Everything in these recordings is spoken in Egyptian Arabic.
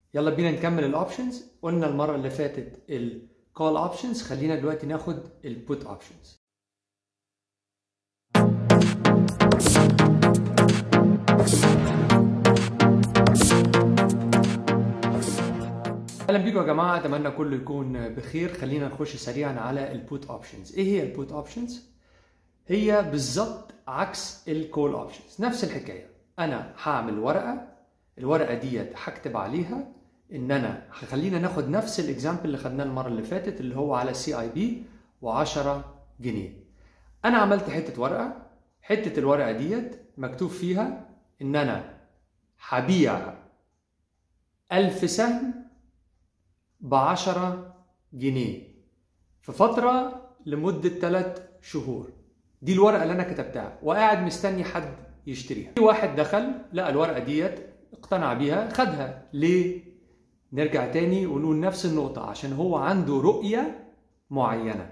يلا بينا نكمل الاوبشنز قلنا المره اللي فاتت الكول اوبشنز خلينا دلوقتي ناخد البوت اوبشنز اهلا بيكم يا جماعه اتمنى كله يكون بخير خلينا نخش سريعا على البوت اوبشنز ايه هي البوت اوبشنز هي بالظبط عكس الكول اوبشنز نفس الحكايه انا هعمل ورقه الورقه ديت هكتب عليها ان انا خلينا ناخد نفس الاكزامبل اللي خدناه المره اللي فاتت اللي هو على سي اي بي و10 جنيه انا عملت حته ورقه حته الورقه ديت مكتوب فيها ان انا هبيع ألف سهم بعشرة جنيه في فترة لمدة ثلاث شهور دي الورقة اللي أنا كتبتها وقاعد مستني حد يشتريها في واحد دخل لقى الورقة ديت اقتنع بيها خدها ليه؟ نرجع تاني ونقول نفس النقطة عشان هو عنده رؤية معينة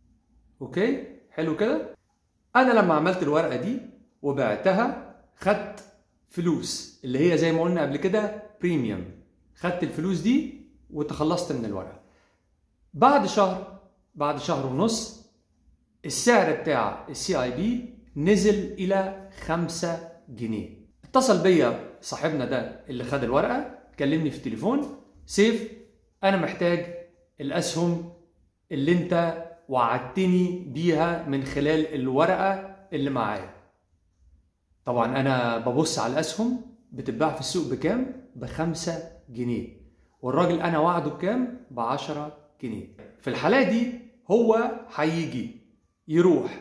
اوكي؟ حلو كده؟ أنا لما عملت الورقة دي وبعتها خدت فلوس اللي هي زي ما قلنا قبل كده بريميوم خدت الفلوس دي وتخلصت من الورقه بعد شهر بعد شهر ونص السعر بتاع السي اي بي نزل الى 5 جنيه اتصل بيا صاحبنا ده اللي خد الورقه كلمني في التليفون سيف انا محتاج الاسهم اللي انت وعدتني بيها من خلال الورقه اللي معايا طبعا انا ببص على الاسهم بتتباع في السوق بكام بخمسة جنيه والراجل انا وعده بكام ب 10 جنيه في الحاله دي هو هيجي يروح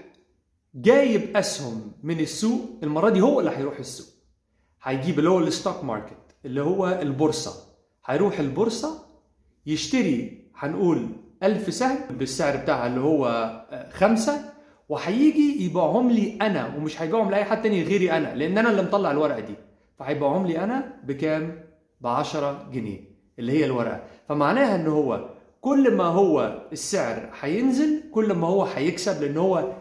جايب اسهم من السوق المره دي هو اللي هيروح السوق هيجيب اللي هو الستوك ماركت اللي هو البورصه هيروح البورصه يشتري هنقول ألف سهم بالسعر بتاعها اللي هو خمسة وهيجي يبيعهم لي أنا ومش هيبيعهم لأي حد تاني غيري أنا لأن أنا اللي مطلع الورقة دي فهيبيعهم لي أنا بكام؟ ب 10 جنيه اللي هي الورقه فمعناها ان هو كل ما هو السعر هينزل كل ما هو هيكسب لان هو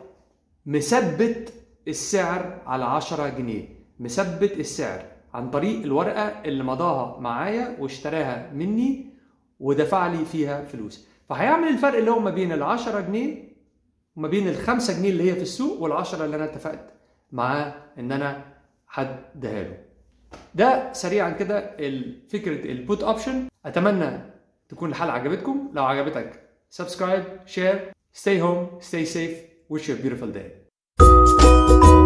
مثبت السعر على 10 جنيه مثبت السعر عن طريق الورقه اللي مضاها معايا واشتراها مني ودفع لي فيها فلوس فهيعمل الفرق اللي هو ما بين ال 10 جنيه وما بين ال 5 جنيه اللي هي في السوق وال 10 اللي انا اتفقت معاه ان انا هديها له ده سريعا كده فكره البوت اوبشن اتمنى تكون الحلقه عجبتكم لو عجبتك سبسكرايب شير stay home stay safe wish you a beautiful day